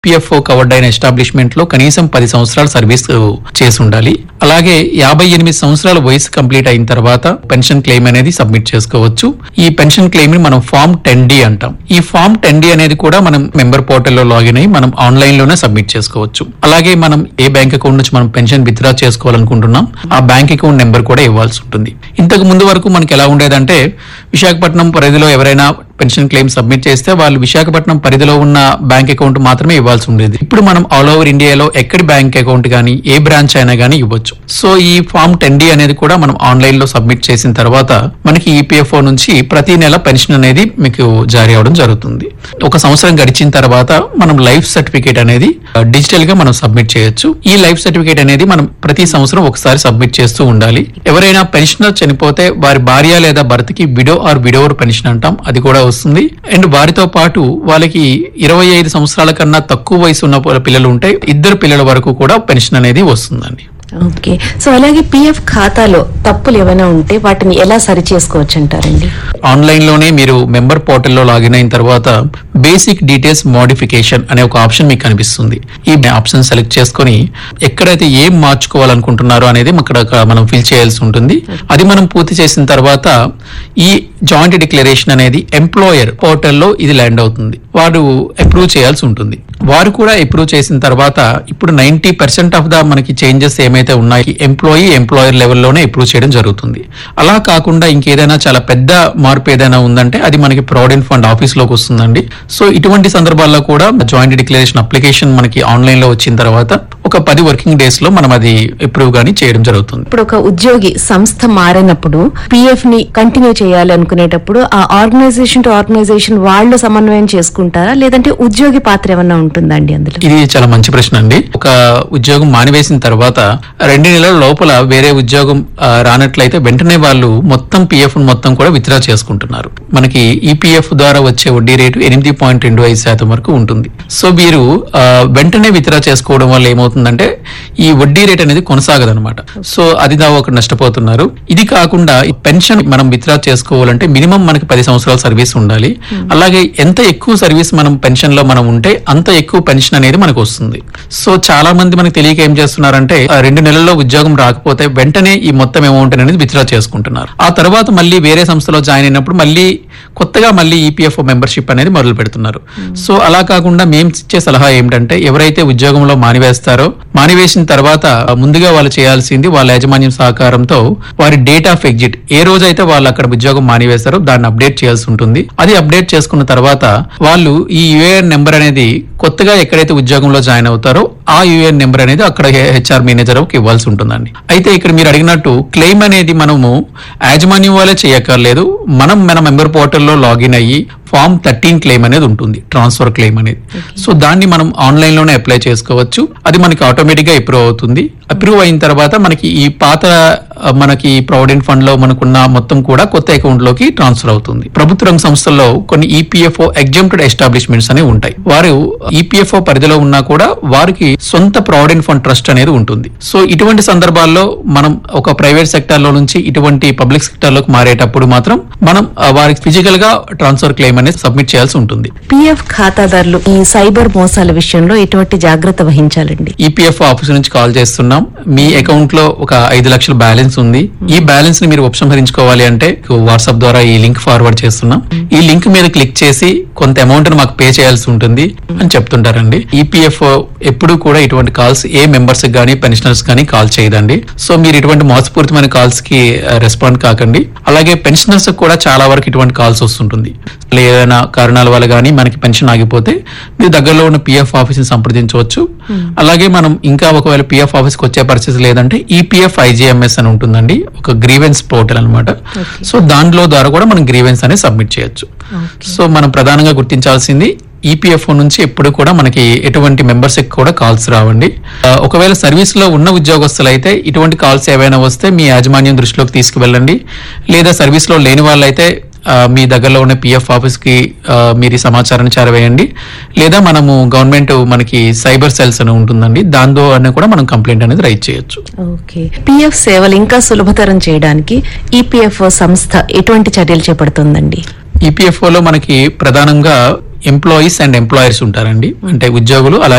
PFO covered అయిన establishment లో కనీసం పది సంవత్సరాల సర్వీస్ చేసి ఉండాలి అలాగే యాభై ఎనిమిది సంవత్సరాల వయసు కంప్లీట్ అయిన తర్వాత పెన్షన్ క్లెయిమ్ అనేది సబ్మిట్ చేసుకోవచ్చు ఈ పెన్షన్ క్లెయిమ్ ని మనం ఫామ్ టెన్ డి అంటాం ఈ ఫామ్ టెన్ డి అనేది కూడా మనం మెంబర్ పోర్టల్లో లాగిన్ అయ్యి మనం ఆన్లైన్ లోనే సబ్మిట్ చేసుకోవచ్చు అలాగే మనం ఏ బ్యాంక్ అకౌంట్ నుంచి మనం పెన్షన్ విత్డ్రా చేసుకోవాలనుకుంటున్నాం ఆ బ్యాంక్ అకౌంట్ నెంబర్ కూడా ఇవ్వాల్సి ఉంటుంది ఇంతకు ముందు వరకు మనకి ఎలా ఉండేదంటే విశాఖపట్నం పరిధిలో ఎవరైనా పెన్షన్ క్లెయిమ్ సబ్మిట్ చేస్తే వాళ్ళు విశాఖపట్నం పరిధిలో ఉన్న బ్యాంక్ అకౌంట్ మాత్రమే ఇవ్వాల్సి ఉండేది ఇప్పుడు మనం ఆల్ ఓవర్ ఇండియాలో ఎక్కడి బ్యాంక్ అకౌంట్ గానీ ఏ బ్రాంచ్ అయినా గానీ ఇవ్వచ్చు సో ఈ ఫామ్ టెన్ డి అనేది కూడా మనం ఆన్లైన్ లో సబ్మిట్ చేసిన తర్వాత మనకి ఈపీఎఫ్ఓ నుంచి ప్రతి నెల పెన్షన్ అనేది మీకు జారీ అవడం జరుగుతుంది ఒక సంవత్సరం గడిచిన తర్వాత మనం లైఫ్ సర్టిఫికేట్ అనేది డిజిటల్ గా మనం సబ్మిట్ చేయొచ్చు ఈ లైఫ్ సర్టిఫికేట్ అనేది మనం ప్రతి సంవత్సరం ఒకసారి సబ్మిట్ చేస్తూ ఉండాలి ఎవరైనా పెన్షనర్ చనిపోతే వారి భార్య లేదా భర్తకి విడో ఆర్ విడోవర్ పెన్షన్ అంటాం అది కూడా వస్తుంది అండ్ వారితో పాటు వాళ్ళకి ఇరవై ఐదు సంవత్సరాల కన్నా తక్కువ వయసు ఉన్న పిల్లలు ఉంటే ఇద్దరు పిల్లల వరకు కూడా పెన్షన్ అనేది వస్తుందండి ఓకే సో అలాగే పిఎఫ్ ఖాతాలో తప్పులు ఏమైనా ఉంటే వాటిని ఎలా సరి చేసుకోవచ్చు అంటారండి ఆన్లైన్ లోనే మీరు మెంబర్ పోర్టల్లో లాగిన్ అయిన తర్వాత బేసిక్ డీటెయిల్స్ మోడిఫికేషన్ అనే ఒక ఆప్షన్ మీకు కనిపిస్తుంది ఈ ఆప్షన్ సెలెక్ట్ చేసుకొని ఎక్కడైతే ఏం మార్చుకోవాలనుకుంటున్నారో అనేది అక్కడ అక్కడ మనం ఫిల్ చేయాల్సి ఉంటుంది అది మనం పూర్తి చేసిన తర్వాత ఈ జాయింట్ డిక్లరేషన్ అనేది ఎంప్లాయర్ పోర్టల్లో ఇది ల్యాండ్ అవుతుంది వారు అప్రూవ్ చేయాల్సి ఉంటుంది వారు కూడా అప్రూవ్ చేసిన తర్వాత ఇప్పుడు నైన్టీ పర్సెంట్ ఆఫ్ ద మనకి చేంజెస్ ఏమైతే ఉన్నాయి ఎంప్లాయీ ఎంప్లాయర్ లెవెల్లోనే అప్రూవ్ చేయడం జరుగుతుంది అలా కాకుండా ఇంకేదైనా చాలా పెద్ద మార్పు ఏదైనా ఉందంటే అది మనకి ప్రావిడెంట్ ఫండ్ ఆఫీస్ లోకి వస్తుందండి సో ఇటువంటి సందర్భాల్లో కూడా జాయింట్ డిక్లరేషన్ అప్లికేషన్ మనకి ఆన్లైన్ లో వచ్చిన తర్వాత ఒక పది వర్కింగ్ డేస్ లో మనం అది అప్రూవ్ గానీ చేయడం జరుగుతుంది ఇప్పుడు ఒక ఉద్యోగి సంస్థ మారినప్పుడు పిఎఫ్ ని కంటిన్యూ చేయాలి అనుకునేటప్పుడు ఆ ఆర్గనైజేషన్ టు ఆర్గనైజేషన్ వాళ్ళు సమన్వయం చేసుకుంటారా లేదంటే ఉద్యోగి పాత్ర ఏమన్నా ఉంటుందండి అందులో ఇది చాలా మంచి ప్రశ్న అండి ఒక ఉద్యోగం మానివేసిన తర్వాత రెండు నెలల లోపల వేరే ఉద్యోగం ఆ, రానట్లయితే వెంటనే వాళ్ళు మొత్తం పిఎఫ్ మొత్తం కూడా విత్డ్రా చేసుకుంటున్నారు మనకి ఈపీఎఫ్ ద్వారా వచ్చే వడ్డీ రేటు ఎనిమిది పాయింట్ రెండు ఐదు శాతం వరకు ఉంటుంది సో వీరు ఆ, వెంటనే విత్డ్రా చేసుకోవడం వల్ల ఏమవుతుందంటే ఈ వడ్డీ రేట్ అనేది కొనసాగదనమాట సో అది దా ఒక నష్టపోతున్నారు ఇది కాకుండా ఈ పెన్షన్ మనం విత్డ్రా చేసుకోవాలంటే మినిమం మనకి పది సంవత్సరాల సర్వీస్ ఉండాలి అలాగే ఎంత ఎక్కువ సర్వీస్ మనం పెన్షన్ లో మనం ఉంటే అంత ఎక్కువ పెన్షన్ అనేది మనకు వస్తుంది సో చాలా మంది మనకి తెలియక ఏం చేస్తున్నారంటే ఆ రెండు నెలల్లో ఉద్యోగం రాకపోతే వెంటనే ఈ మొత్తం అమౌంట్ అనేది విత్డ్రా చేసుకుంటున్నారు ఆ తర్వాత మళ్ళీ వేరే సంస్థలో జాయిన్ అయినప్పుడు మళ్ళీ కొత్తగా మళ్ళీ ఈపీఎఫ్ఓ మెంబర్షిప్ అనేది మొదలు పెడుతున్నారు సో అలా కాకుండా మేము ఇచ్చే సలహా ఏమిటంటే ఎవరైతే ఉద్యోగంలో మానివేస్తారో మానివేసిన తర్వాత ముందుగా వాళ్ళు చేయాల్సింది వాళ్ళ యాజమాన్యం సహకారంతో వారి డేట్ ఆఫ్ ఎగ్జిట్ ఏ రోజైతే వాళ్ళు అక్కడ ఉద్యోగం మానివేస్తారో దాన్ని అప్డేట్ చేయాల్సి ఉంటుంది అది అప్డేట్ చేసుకున్న తర్వాత వాళ్ళు ఈ యుఏఎన్ నెంబర్ అనేది కొత్తగా ఎక్కడైతే ఉద్యోగంలో జాయిన్ అవుతారో ఆ యుఏఎన్ నెంబర్ అనేది అక్కడ హెచ్ఆర్ మేనేజర్ కి ఇవ్వాల్సి ఉంటుందండి అయితే ఇక్కడ మీరు అడిగినట్టు క్లెయిమ్ అనేది మనము యాజమాన్యం వాళ్ళే చేయక్కర్లేదు మనం మన మెంబర్ పోర్టల్లో లాగిన్ అయ్యి ఫామ్ థర్టీన్ క్లెయిమ్ అనేది ఉంటుంది ట్రాన్స్ఫర్ క్లెయిమ్ అనేది సో దాన్ని మనం ఆన్లైన్ లోనే అప్లై చేసుకోవచ్చు అది మనకి ఆటోమేటిక్ గా అప్రూవ్ అవుతుంది అప్రూవ్ అయిన తర్వాత మనకి ఈ పాత ఆ, మనకి ప్రావిడెంట్ ఫండ్ లో మనకున్న మొత్తం కూడా కొత్త అకౌంట్ లోకి ట్రాన్స్ఫర్ అవుతుంది ప్రభుత్వ రంగ సంస్థల్లో కొన్ని ఈపీఎఫ్ఓ ఎగ్జామ్టెడ్ ఎస్టాబ్లిష్మెంట్స్ అనేవి ఉంటాయి వారు ఈపీఎఫ్ఓ పరిధిలో ఉన్నా కూడా వారికి సొంత ప్రావిడెంట్ ఫండ్ ట్రస్ట్ అనేది ఉంటుంది సో ఇటువంటి సందర్భాల్లో మనం ఒక ప్రైవేట్ సెక్టర్ లో నుంచి ఇటువంటి పబ్లిక్ సెక్టర్ లోకి మారేటప్పుడు మాత్రం మనం ఆ, వారికి ఫిజికల్ గా ట్రాన్స్ఫర్ క్లెయిమ్ అనేది సబ్మిట్ చేయాల్సి ఉంటుంది పిఎఫ్ ఖాతాదారులు ఈ సైబర్ మోసాల విషయంలో ఎటువంటి జాగ్రత్త వహించాలండి ఈపీఎఫ్ ఆఫీస్ నుంచి కాల్ చేస్తున్నాం మీ అకౌంట్ లో ఒక ఐదు లక్షల బ్యాలెన్స్ ఉంది ఈ బ్యాలెన్స్ ని మీరు ఉపసంహరించుకోవాలి అంటే వాట్సాప్ ద్వారా ఈ లింక్ ఫార్వర్డ్ చేస్తున్నాం ఈ లింక్ మీద క్లిక్ చేసి కొంత అమౌంట్ ని మాకు పే చేయాల్సి ఉంటుంది అని చెప్తుంటారండి ఈపీఎఫ్ ఎప్పుడు కూడా ఇటువంటి కాల్స్ ఏ మెంబర్స్ గానీ పెన్షనర్స్ గానీ కాల్ చేయదండి సో మీరు ఇటువంటి మోసపూరితమైన కాల్స్ కి రెస్పాండ్ కాకండి అలాగే పెన్షనర్స్ కూడా చాలా వరకు ఇటువంటి కాల్స్ వస్తుంటుంది ఏదైనా కారణాల వల్ల గానీ మనకి పెన్షన్ ఆగిపోతే మీరు దగ్గరలో ఉన్న పిఎఫ్ ఆఫీస్ ని సంప్రదించవచ్చు అలాగే మనం ఇంకా ఒకవేళ పిఎఫ్ ఆఫీస్ కి వచ్చే పరిస్థితి లేదంటే ఈపీఎఫ్ ఐజీఎంఎస్ అని ఉంటుందండి ఒక గ్రీవెన్స్ పోర్టల్ అన్నమాట సో దాంట్లో ద్వారా కూడా మనం గ్రీవెన్స్ అనేది సబ్మిట్ చేయొచ్చు సో మనం ప్రధానంగా గుర్తించాల్సింది ఈపీఎఫ్ఓ నుంచి ఎప్పుడు కూడా మనకి ఎటువంటి మెంబర్స్ కూడా కాల్స్ రావండి ఆ, ఒకవేళ సర్వీస్ లో ఉన్న ఉద్యోగస్తులు అయితే ఇటువంటి కాల్స్ ఏవైనా వస్తే మీ యాజమాన్యం దృష్టిలోకి తీసుకువెళ్ళండి లేదా సర్వీస్ లో లేని వాళ్ళైతే ఆ, మీ దగ్గరలో ఉన్న పిఎఫ్ ఆఫీస్ కి ఆ, మీరు ఈ సమాచారాన్ని చేరవేయండి లేదా మనము గవర్నమెంట్ మనకి సైబర్ సెల్స్ అని ఉంటుందండి దాంతో అనే కూడా మనం కంప్లైంట్ అనేది రైట్ చేయొచ్చు ఓకే పిఎఫ్ సేవలు ఇంకా సులభతరం చేయడానికి ఈపీఎఫ్ఓ సంస్థ ఎటువంటి చర్యలు చేపడుతుందండి ఈపీఎఫ్ఓ లో మనకి ప్రధానంగా ఎంప్లాయీస్ అండ్ ఎంప్లాయర్స్ ఉంటారండి అంటే ఉద్యోగులు అలాగే